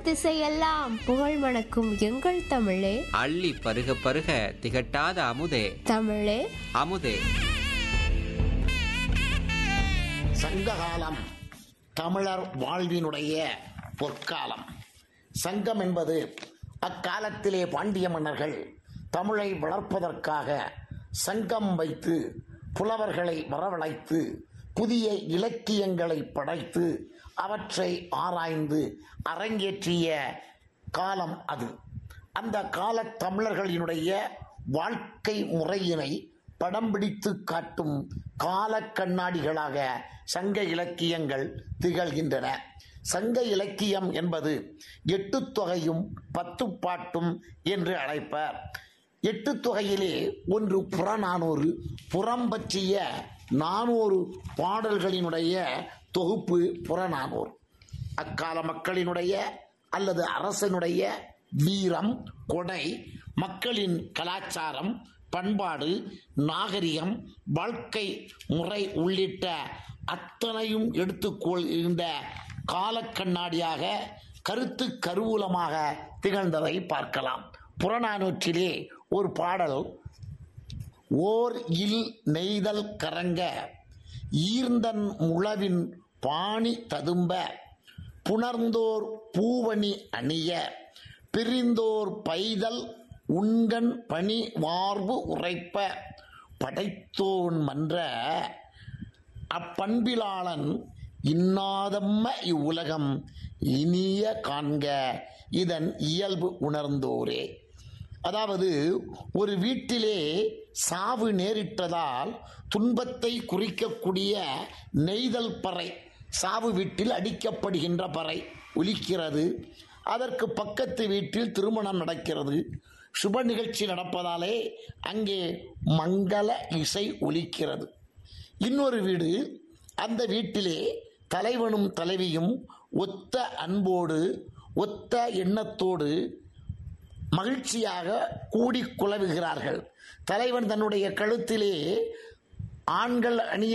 திசையெல்லாம் புகழ் மணக்கும் எங்கள் தமிழே அள்ளி பருக பருக திகட்டாத அமுதே தமிழே அமுதே சங்ககாலம் தமிழர் வாழ்வினுடைய பொற்காலம் சங்கம் என்பது அக்காலத்திலே பாண்டிய மன்னர்கள் தமிழை வளர்ப்பதற்காக சங்கம் வைத்து புலவர்களை வரவழைத்து புதிய இலக்கியங்களை படைத்து அவற்றை ஆராய்ந்து அரங்கேற்றிய காலம் அது அந்த கால தமிழர்களினுடைய வாழ்க்கை முறையினை படம் பிடித்து காட்டும் கால கண்ணாடிகளாக சங்க இலக்கியங்கள் திகழ்கின்றன சங்க இலக்கியம் என்பது எட்டு தொகையும் பத்து பாட்டும் என்று அழைப்பர் எட்டு தொகையிலே ஒன்று புறநானூறு புறம் பற்றிய நானூறு பாடல்களினுடைய தொகுப்பு புறநானூறு அக்கால மக்களினுடைய அல்லது அரசனுடைய வீரம் கொடை மக்களின் கலாச்சாரம் பண்பாடு நாகரிகம் வாழ்க்கை முறை உள்ளிட்ட அத்தனையும் எடுத்துக்கொள்கின்ற காலக்கண்ணாடியாக கருத்து கருவூலமாக திகழ்ந்ததை பார்க்கலாம் புறநானூற்றிலே ஒரு பாடல் ஓர் இல் நெய்தல் கரங்க ஈர்ந்தன் முழவின் பாணி ததும்ப புணர்ந்தோர் பூவணி அணிய பிரிந்தோர் பைதல் உண்கண் பணி வார்பு உரைப்ப படைத்தோன் மன்ற அப்பண்பிலாளன் இன்னாதம்ம இவ்வுலகம் இனிய காண்க இதன் இயல்பு உணர்ந்தோரே அதாவது ஒரு வீட்டிலே சாவு நேரிட்டதால் துன்பத்தை குறிக்கக்கூடிய நெய்தல் பறை சாவு வீட்டில் அடிக்கப்படுகின்ற பறை ஒலிக்கிறது அதற்கு பக்கத்து வீட்டில் திருமணம் நடக்கிறது சுப நிகழ்ச்சி நடப்பதாலே அங்கே மங்கள இசை ஒலிக்கிறது இன்னொரு வீடு அந்த வீட்டிலே தலைவனும் தலைவியும் ஒத்த அன்போடு ஒத்த எண்ணத்தோடு மகிழ்ச்சியாக கூடி குழவுகிறார்கள் தலைவன் தன்னுடைய கழுத்திலே ஆண்கள் அணிய